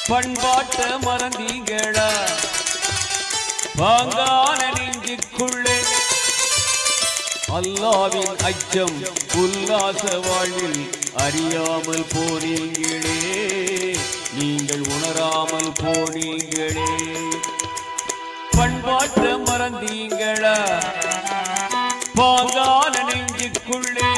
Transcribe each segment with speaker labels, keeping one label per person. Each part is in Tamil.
Speaker 1: பண்பாட்ட மறந்தீங்களா பாங்கான நெஞ்சுக்குள்ளே அல்லாவின் அச்சம் உல்லாச வாழ்வில் அறியாமல் போனீங்களே நீங்கள் உணராமல் போனீங்களே பண்பாட்ட மறந்தீங்களா பாங்கான நெஞ்சுக்குள்ளே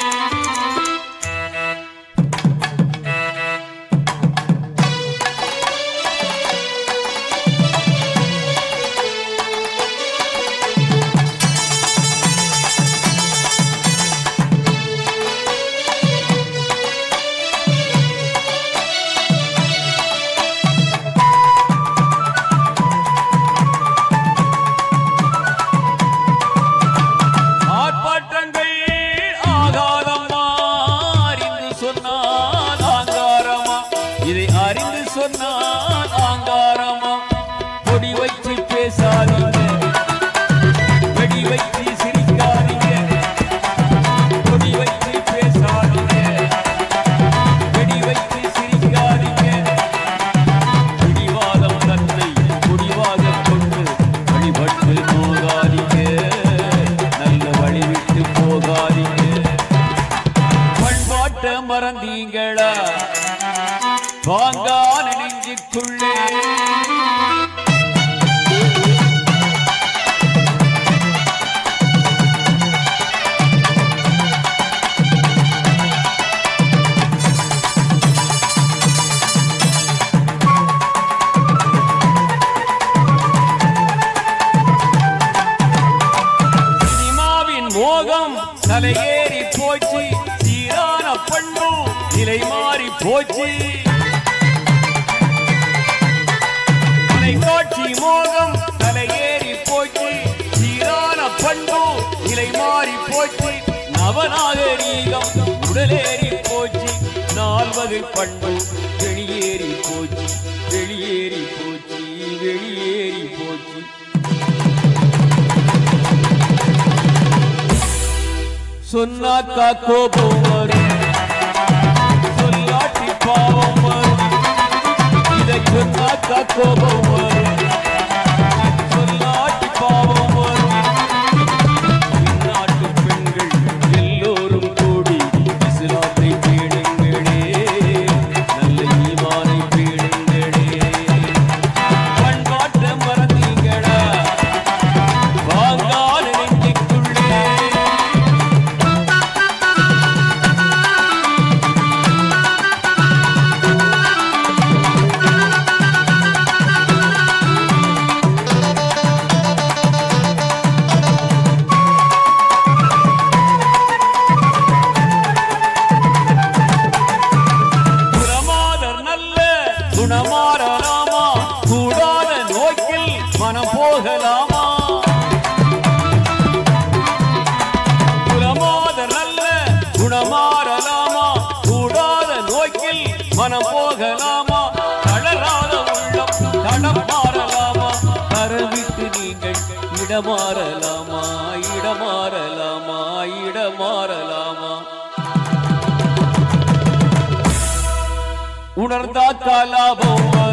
Speaker 1: ஆர்ப்பாட்டங்கள் ஆகாதம்மா அறிந்து சொன்னால் ஆங்காரமா இதை அறிந்து சொன்னால் ஆங்காரமா கொடி வச்சு பேசாதீங்க வெடி வச்சு சிரிக்காதீங்க கொடி வச்சு பேசாதீங்க வெடி வச்சு சிரிக்காதீங்க பிடிவாதம் தன்னை முடிவாக கொண்டு வழிபட்டு போகாதீங்க நல்ல வழி விட்டு போகாதீங்க பண்பாட்ட மறந்தீங்களா வாங்கான நெஞ்சுக்குள்ளே சினிமாவின் மோகம் தலையேறி போச்சு சீரான பண்பு நிலை மாறி போச்சு தொலைக்காட்சி மோகம் தலையேறி போச்சு சீரான பண்பு நிலை மாறி போச்சு நவநாகரீகம் உடலேறி போச்சு நால்வகை பண்பு வெளியேறி போச்சு வெளியேறி போச்சு வெளியேறி போச்சு சொன்னாக்கா கோபம் வரும் சொல்லாட்டி பாவம் வரும் இதை சொன்னாக்கா கோபம் வரும் சொல்லாட்டி பாவம் வரும் இந்நாட்டு பெண்கள் எல்லோரும் கூடி இஸ்லாத்தை பேணுங்களே நல்ல ஈமானை பேணுங்களே பண்பாட்ட மறந்தீங்களா வாங்கான நெஞ்சுக்குள்ளே குணமாதர் நல்ல குணமாறலாமா கூடாத நோக்கில் மனம் போகலாமா குணமாதர் நல்ல குணமாறலாமா கூடாத நோக்கில் மனம் போகலாமா தளராத உள்ளம் தடம் மாறலாமா தரவிட்டு நீங்கள் இடமாறலாமா இடமாறலாமா இடமாறலாமா உணர்ந்தா கலாபம் வரும்